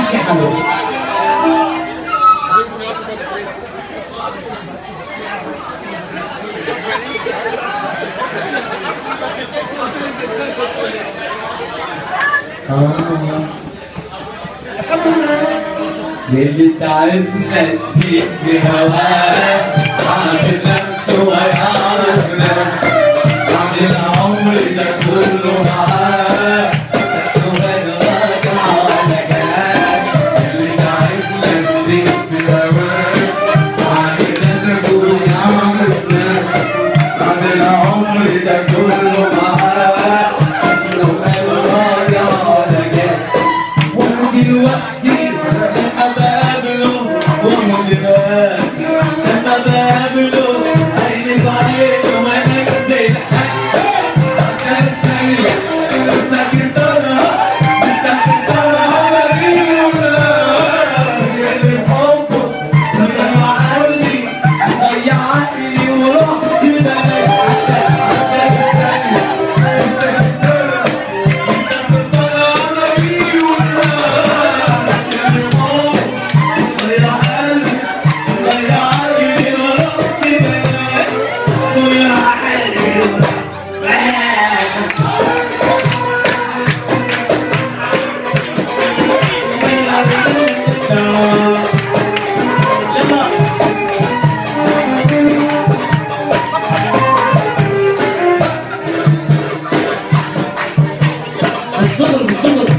ماشي يا حبيبي اللي تعبنا سنين في هواه عامل نفسه ويعرفنا عامل العمر ده كله معاه وبدرك على جاه اللي تعبنا سنين في هواه عامل نفسه ويعرفنا عامل العمر ده كله معاه وبدرك على جاه ودلوقتي لما بقابله وهو دماغ لما بقابله عيني بعينه ما نزل كان سريع ساكن سرعة ساكن سرعة الحب ضيع عقلي ضيع عقلي ورحت بلاك ساكن سريع ساكن سرعة بالصبر بالصبر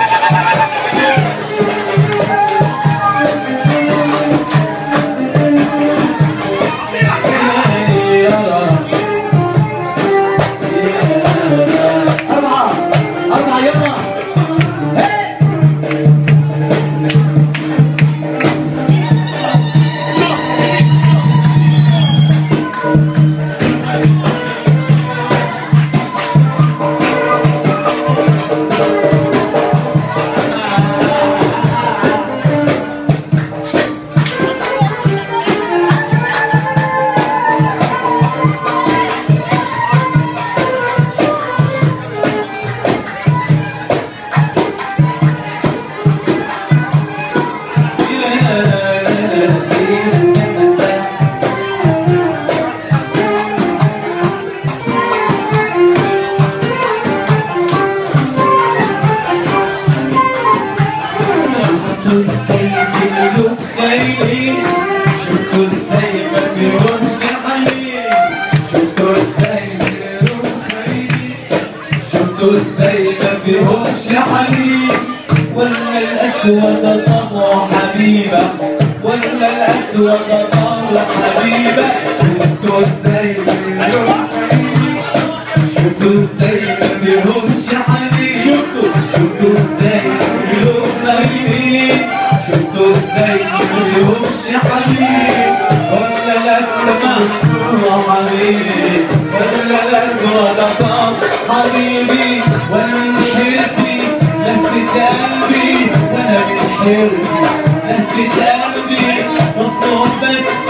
أربعة أربعة يلا هي. شفتوا ازاي بيقولوا خاينين شفتوا ازاي ما فيهمش حنين شفتوا ازاي بيقولوا خاينين شفتوا ازاي ما فيهمش حنين ولا الاسود طمع حبيبه ولا الاسود طمع حبيبه شفتوا ازاي بيقولوا خاينين شفتوا ازاي ما فيهمش حنين شفتوا شفتوا ازاي بيقولوا خاينين شفتوا ازاي ما فيهمش حنين ولا الاسماء طمع حبيبي ولا الاسود طمع حبيبي وانا من حرصي لفت قلبي وانا من حرصي لفت قلبي مطلوب بس